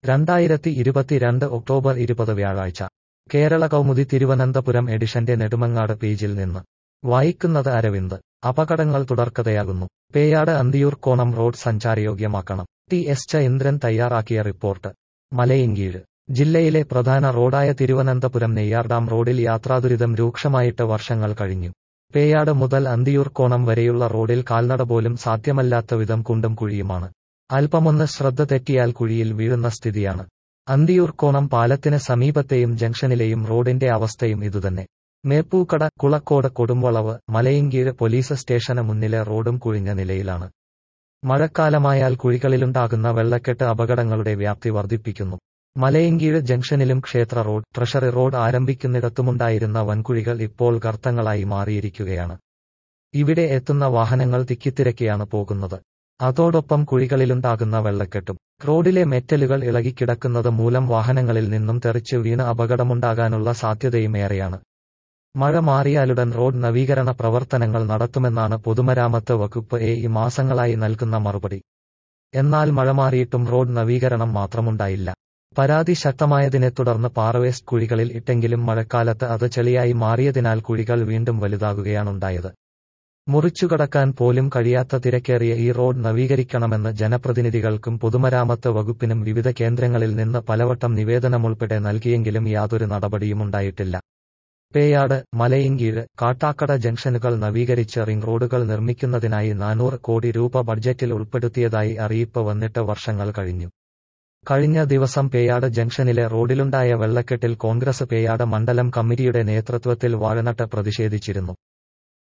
രണ്ടായിരത്തി ഇരുപത്തിരണ്ട് ഒക്ടോബർ ഇരുപത് വ്യാഴാഴ്ച കേരള കൗമുദി തിരുവനന്തപുരം എഡിഷന്റെ നെടുമങ്ങാട് പേജിൽ നിന്ന് വായിക്കുന്നത് അരവിന്ദ് അപകടങ്ങൾ തുടർക്കഥയാകുന്നു പേയാട് അന്തിയൂർ കോണം റോഡ് സഞ്ചാരയോഗ്യമാക്കണം ടി എസ് ചന്ദ്രൻ തയ്യാറാക്കിയ റിപ്പോർട്ട് മലയിൻകീഴ് ജില്ലയിലെ പ്രധാന റോഡായ തിരുവനന്തപുരം നെയ്യാർഡാം റോഡിൽ യാത്രാദുരിതം രൂക്ഷമായിട്ട് വർഷങ്ങൾ കഴിഞ്ഞു പേയാട് മുതൽ അന്തിയൂർ കോണം വരെയുള്ള റോഡിൽ കാൽനട പോലും സാധ്യമല്ലാത്ത വിധം കുണ്ടും കുഴിയുമാണ് അല്പമൊന്ന് ശ്രദ്ധ തെറ്റിയാൽ കുഴിയിൽ വീഴുന്ന സ്ഥിതിയാണ് അന്തിയൂർ കോണം പാലത്തിന് സമീപത്തെയും ജംഗ്ഷനിലെയും റോഡിന്റെ അവസ്ഥയും ഇതുതന്നെ മേപ്പൂക്കട കുളക്കോട് കൊടുംവളവ് മലയിൻകീഴ് പോലീസ് സ്റ്റേഷന് മുന്നിലെ റോഡും കുഴിഞ്ഞ നിലയിലാണ് മഴക്കാലമായാൽ കുഴികളിലുണ്ടാകുന്ന വെള്ളക്കെട്ട് അപകടങ്ങളുടെ വ്യാപ്തി വർദ്ധിപ്പിക്കുന്നു മലയങ്കീഴ് ജംഗ്ഷനിലും ക്ഷേത്ര റോഡ് ട്രഷറി റോഡ് ആരംഭിക്കുന്നിടത്തുമുണ്ടായിരുന്ന വൻകുഴികൾ ഇപ്പോൾ ഗർത്തങ്ങളായി മാറിയിരിക്കുകയാണ് ഇവിടെ എത്തുന്ന വാഹനങ്ങൾ തിക്കിത്തിരക്കിയാണ് പോകുന്നത് അതോടൊപ്പം കുഴികളിലുണ്ടാകുന്ന വെള്ളക്കെട്ടും റോഡിലെ മെറ്റലുകൾ ഇളകിക്കിടക്കുന്നത് മൂലം വാഹനങ്ങളിൽ നിന്നും തെറിച്ച് വീണ് അപകടമുണ്ടാകാനുള്ള സാധ്യതയും ഏറെയാണ് മഴ മാറിയാലുടൻ റോഡ് നവീകരണ പ്രവർത്തനങ്ങൾ നടത്തുമെന്നാണ് പൊതുമരാമത്ത് വകുപ്പ് എ ഈ മാസങ്ങളായി നൽകുന്ന മറുപടി എന്നാൽ മഴ മാറിയിട്ടും റോഡ് നവീകരണം മാത്രമുണ്ടായില്ല പരാതി ശക്തമായതിനെ തുടർന്ന് പാറവേസ്റ്റ് കുഴികളിൽ ഇട്ടെങ്കിലും മഴക്കാലത്ത് അത് ചെളിയായി മാറിയതിനാൽ കുഴികൾ വീണ്ടും വലുതാകുകയാണുണ്ടായത് മുറിച്ചുകടക്കാൻ പോലും കഴിയാത്ത തിരക്കേറിയ ഈ റോഡ് നവീകരിക്കണമെന്ന് ജനപ്രതിനിധികൾക്കും പൊതുമരാമത്ത് വകുപ്പിനും വിവിധ കേന്ദ്രങ്ങളിൽ നിന്ന് പലവട്ടം നിവേദനമുൾപ്പെടെ നൽകിയെങ്കിലും യാതൊരു നടപടിയുമുണ്ടായിട്ടില്ല പേയാട് മലയിൻകീഴ് കാട്ടാക്കട ജംഗ്ഷനുകൾ നവീകരിച്ച് റിംഗ് റോഡുകൾ നിർമ്മിക്കുന്നതിനായി നാനൂറ് കോടി രൂപ ബഡ്ജറ്റിൽ ഉൾപ്പെടുത്തിയതായി അറിയിപ്പ് വന്നിട്ട് വർഷങ്ങൾ കഴിഞ്ഞു കഴിഞ്ഞ ദിവസം പേയാട് ജംഗ്ഷനിലെ റോഡിലുണ്ടായ വെള്ളക്കെട്ടിൽ കോൺഗ്രസ് പേയാട് മണ്ഡലം കമ്മിറ്റിയുടെ നേതൃത്വത്തിൽ വാഴനട്ട് പ്രതിഷേധിച്ചിരുന്നു